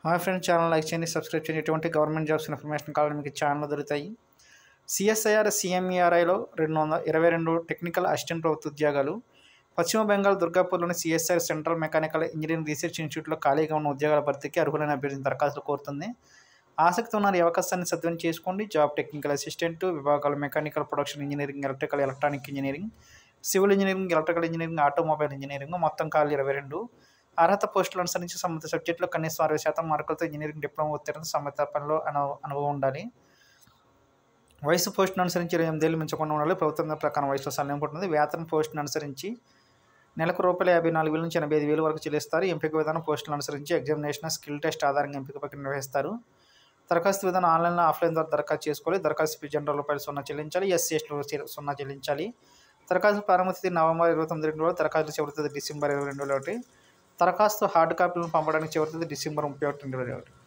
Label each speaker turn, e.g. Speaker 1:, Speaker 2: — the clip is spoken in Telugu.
Speaker 1: హాయ్ ఫ్రెండ్స్ ఛానల్ లైక్ చేయండి సబ్స్క్రైబ్ చేయండి ఎటువంటి గవర్నమెంట్ జాబ్స్ ఇన్ఫర్మేషన్ కావాలని మీకు ఛానల్ దొరుకుతాయి సిఎస్ఐఆర్ సిఎంఈఆర్ఐలో రెండు వందల ఇరవై రెండు టెక్నికల్ అసిస్టెంట్ ప్రభుత్వ ఉద్యోగాలు పశ్చిమ బెంగాల్ దుర్గాపూర్లోని CSIR central mechanical engineering research ఇన్స్టిట్యూట్లో ఖాళీగా ఉన్న ఉద్యోగాల భర్తీకి అర్హులైన అభ్యర్థిని దరఖాస్తులు కోరుతుంది ఆసక్తి ఉన్న ఈ అవకాశాన్ని సద్వినియోగం చేసుకోండి జాబ్ టెక్నికల్ అసిస్టెంట్ విభాగాలు mechanical production engineering electrical electronic engineering civil engineering electrical engineering automobile engineering మొత్తం ఖాళీ ఇరవై రెండు అర్హత పోస్టులు అనుసరించి సంబంధిత సబ్జెక్టులో కనీసం అరవై శాతం మార్కులతో ఇంజనీరింగ్ డిప్లొమా ఉత్తీర్ణ సంబంధిత పనిలో అను అనుభవం ఉండాలి వయసు పోస్టును అనుసరించి ఇరవై ఎనిమిదేళ్ళు మించకుండా ఉండాలి ప్రభుత్వం ప్రకారం వయసులో సన్నయం ఉంటుంది వేతన పోస్టును అనుసరించి నెలకు రూపాయల యాభై నాలుగు వేల నుంచి ఎనభై ఐదు వేల వరకు చెల్లిస్తారు ఎంపిక విధానం పోస్టులను అనుసరించి ఎగ్జామినేషన్ స్కిల్ టెస్ట్ ఆధారంగా ఎంపిక ప్రక్రియ నిర్వహిస్తారు దరఖాస్తు విధానం ఆన్లైన్లో ఆఫ్లైన్ ద్వారా దరఖాస్తు చేసుకోవాలి దరఖాస్తు ఫీ జనరల్ రూపాయలు సున్నా చెల్లించాలి ఎస్సీ ఎస్టీలో సున్నా చెల్లించాలి దరఖాస్తు ప్రారంభ తేదీ నవంబర్ ఇరవై తొమ్మిది రెండు వేల దరఖాస్తు చివరి తేదీ డిసెంబర్ ఇరవై రెండు వేల ఒకటి దరఖాస్తు హార్డ్ కాపీలను పంపడానికి చివరి తేదీ డిసెంబర్ ముప్పై ఒకటి రెండు వేల ఒకటి